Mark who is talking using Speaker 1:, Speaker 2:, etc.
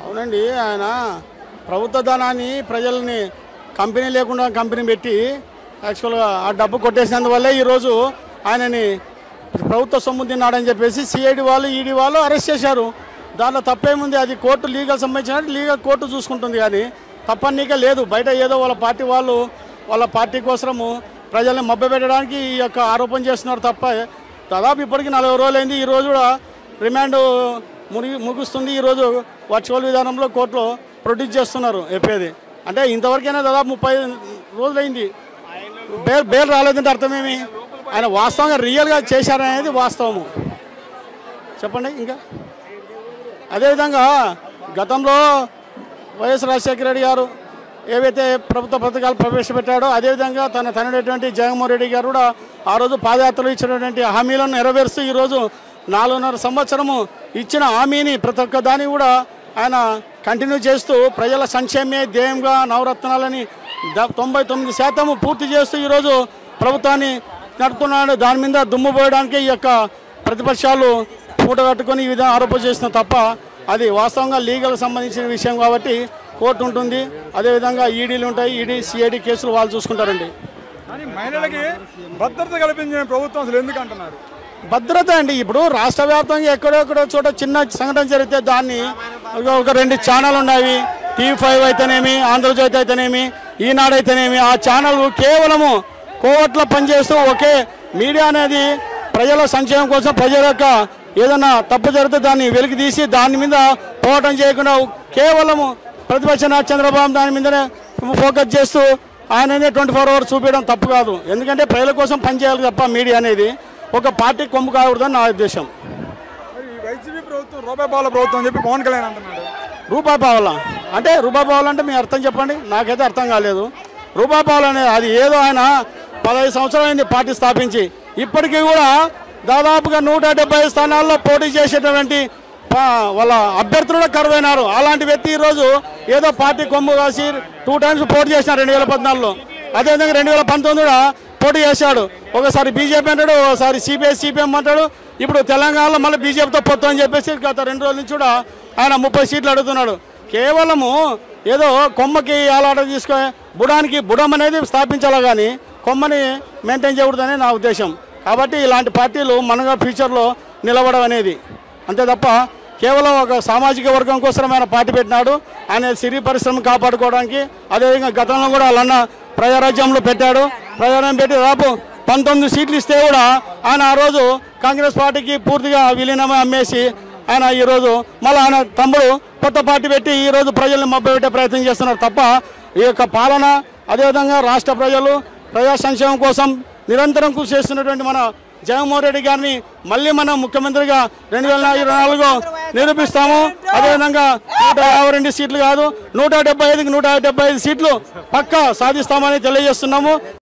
Speaker 1: అవునండి ఆయన ప్రభుత్వ ధనాన్ని ప్రజల్ని కంపెనీ లేకుండా కంపెనీ పెట్టి యాక్చువల్గా ఆ డబ్బు కొట్టేసినందువల్లే ఈరోజు ఆయనని ప్రభుత్వ సొమ్ము తిన్నాడని చెప్పేసి సిఐడి వాళ్ళు ఈడీ వాళ్ళు అరెస్ట్ చేశారు దాంట్లో తప్పేముంది అది కోర్టు లీగల్ సంబంధించిన లీగల్ కోర్టు చూసుకుంటుంది కానీ తప్పనీక లేదు బయట ఏదో వాళ్ళ పార్టీ వాళ్ళు వాళ్ళ పార్టీ కోసము ప్రజల్ని మభ్యపెట్టడానికి ఈ యొక్క ఆరోపణ చేస్తున్నారు తప్ప దాదాపు ఇప్పటికి నలభై రోజులైంది ఈ రోజు కూడా రిమాండ్ ముగి ముగుస్తుంది ఈరోజు వర్చువల్ విధానంలో కోర్టులో ప్రొడ్యూస్ చేస్తున్నారు చెప్పేది అంటే ఇంతవరకైనా దాదాపు ముప్పై రోజులైంది బేల్ బేల్ రాలేదంటే అర్థమేమి ఆయన వాస్తవంగా రియల్గా చేశారనేది వాస్తవము చెప్పండి ఇంకా అదేవిధంగా గతంలో వైఎస్ రాజశేఖర రెడ్డి గారు ఏవైతే ప్రభుత్వ పథకాలు ప్రవేశపెట్టాడో అదేవిధంగా తన తనటువంటి జగన్మోహన్ రెడ్డి గారు కూడా ఆ రోజు పాదయాత్రలు ఇచ్చినటువంటి హామీలను నెరవేరుస్తూ ఈరోజు నాలుగున్నర సంవత్సరము ఇచ్చిన హామీని ప్రతి ఒక్క దాన్ని కూడా ఆయన కంటిన్యూ చేస్తూ ప్రజల సంక్షేమే ధ్యేయంగా నవరత్నాలని ద- తొంభై తొమ్మిది శాతం పూర్తి చేస్తూ ఈరోజు ప్రభుత్వాన్ని నడుపుతున్నాడు దాని మీద దుమ్ము పోయడానికి ఈ యొక్క ప్రతిపక్షాలు మూట కట్టుకొని ఈ విధంగా ఆరోపణ చేసిన తప్ప అది వాస్తవంగా లీగల్ సంబంధించిన విషయం కాబట్టి కోర్టు ఉంటుంది అదేవిధంగా ఈడీలు ఉంటాయి ఈడీ సిఐడి కేసులు వాళ్ళు చూసుకుంటారండి
Speaker 2: కానీ మహిళలకి భద్రత కల్పించిన ప్రభుత్వం అసలు ఎందుకు అంటున్నారు
Speaker 1: భద్రత అండి ఇప్పుడు రాష్ట్ర వ్యాప్తంగా ఎక్కడెక్కడో చోట చిన్న సంఘటన జరిగితే దాన్ని ఒక- ఒక రెండు ఛానల్ ఉన్నాయి టీవీ ఫైవ్ అయితేనేమి ఆంధ్రజ్యోతి అయితేనేమి ఈనాడు అయితేనేమి ఆ ఛానల్ కేవలము కోవట్లో పనిచేస్తూ ఒకే మీడియా అనేది ప్రజల సంక్షేమం కోసం ప్రజల యొక్క ఏదైనా తప్పు జరిగితే దాన్ని వెలికి తీసి దాని మీద పోవటం చేయకుండా కేవలము ప్రతిపక్ష నాయకుడు చంద్రబాబు దాని మీదనే ఫోకస్ చేస్తూ ఆయననే ట్వంటీ ఫోర్ అవర్స్ చూపించడం తప్పు కాదు ఎందుకంటే ప్రజల కోసం పనిచేయాలి తప్ప మీడియా అనేది ఒక పార్టీ కొమ్ము కాకూడదని నా ఉద్దేశం
Speaker 2: మరి ఈ వైసీపీ ప్రభుత్వం రూపాయి పాల ప్రభుత్వం అని చెప్పి పవన్ కళ్యాణ్ అంటున్నాడు
Speaker 1: రూపాయి పావలా అంటే రూపాయి పావలా అంటే మీ అర్థం చెప్పండి నాకైతే అర్థం కాలేదు రూపాయి పావలా అనేది అది ఏదో ఆయన పదహైదు సంవత్సరాలు అయింది పార్టీ స్థాపించి ఇప్పటికీ కూడా దాదాపుగా నూట డెబ్బై స్థానాల్లో పోటీ చేసేటువంటి పా- వాళ్ళ అభ్యర్థులు కూడా కరువైనారు అలాంటి వ్యక్తి ఈరోజు ఏదో పార్టీ కొమ్ము కాసి టూ టైమ్స్ పోటీ చేసినారు రెండు వేల పద్నాలుగులో అదేవిధంగా రెండు వేల పంతొమ్మిది కూడా పోటీ చేశాడు ఒకసారి బీజేపీ అంటాడు ఒకసారి సిపిఐ సిపిఎం అంటాడు ఇప్పుడు తెలంగాణలో మళ్ళీ బీజేపీతో పొత్తు అని చెప్పేసి గత రెండు రోజుల నుంచి కూడా ఆయన ముప్పై సీట్లు అడుగుతున్నాడు కేవలము ఏదో కొమ్మకి ఆలాట తీసుకొని బుడానికి బుడం అనేది స్థాపించాలి కానీ కొమ్మని మెయింటైన్ చేయకూడదని నా ఉద్దేశం కాబట్టి ఇలాంటి పార్టీలు మనగా ఫ్యూచర్లో నిలబడం అనేది అంతే తప్ప కేవలం ఒక సామాజిక వర్గం కోసం ఆయన పార్టీ పెట్టినాడు ఆయన సిరి పరిశ్రమ కాపాడుకోవడానికి అదేవిధంగా గతంలో కూడా వాళ్ళన్న ప్రజారాజ్యంలో పెట్టాడు ప్రజారాజ్యం పెట్టి దాదాపు పంతొమ్మిది సీట్లు ఇస్తే కూడా ఆయన ఆ రోజు కాంగ్రెస్ పార్టీకి పూర్తిగా విలీనమై అమ్మేసి ఆయన ఈరోజు మళ్ళీ ఆయన తమ్ముడు కొత్త పార్టీ పెట్టి ఈరోజు ప్రజల్ని మభ్యపెట్టే ప్రయత్నం చేస్తున్నారు తప్ప ఈ యొక్క పాలన అదేవిధంగా రాష్ట్ర ప్రజలు ప్రజా సంక్షేమం కోసం నిరంతరం కృషి చేస్తున్నటువంటి మన జగన్మోహన్ రెడ్డి గారిని మళ్ళీ మనం ముఖ్యమంత్రిగా రెండు వేల ఇరవై నాలుగు నిరూపిస్తాము అదేవిధంగా నూట యాభై రెండు సీట్లు కాదు నూట డెబ్బై ఐదుకి నూట డెబ్బై ఐదు సీట్లు పక్కా సాధిస్తామని తెలియజేస్తున్నాము